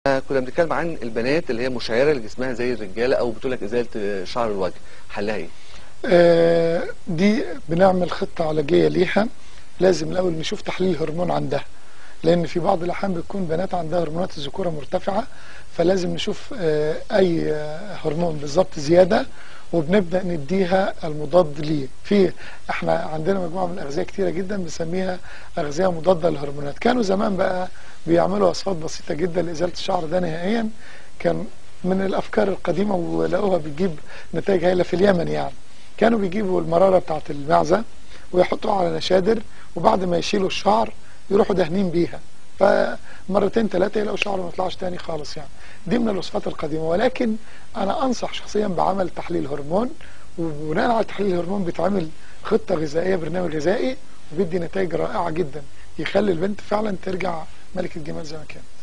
كنا بنتكلم عن البنات اللي هي مشعره لجسمها زي الرجاله او بتقول لك ازاله شعر الوجه حلها ايه؟ آه، دي بنعمل خطة علاجية ليها لازم الأول نشوف تحليل هرمون عندها لأن في بعض الأحيان بتكون بنات عندها هرمونات الذكورة مرتفعة فلازم نشوف آه، أي آه، هرمون بالظبط زيادة وبنبدأ نديها المضاد ليه في احنا عندنا مجموعة من الأغذية كتيرة جدا بنسميها أغذية مضادة للهرمونات كانوا زمان بقى بيعملوا وصفات بسيطة جدا لإزالة الشعر ده نهائيا كان من الأفكار القديمة ولقوها بتجيب نتائج هائلة في اليمن يعني كانوا بيجيبوا المرارة بتاعت المعزة ويحطوها على نشادر وبعد ما يشيلوا الشعر يروحوا دهنين بيها فمرتين ثلاثة يلاقوا شعره ما يطلعش تاني خالص يعني دي من الوصفات القديمة ولكن أنا أنصح شخصيا بعمل تحليل هرمون وبناء على تحليل الهرمون بيتعمل خطة غذائية برنامج غذائي وبيدي نتائج رائعة جدا يخلي البنت فعلا ترجع ملكة جمال زي ما كانت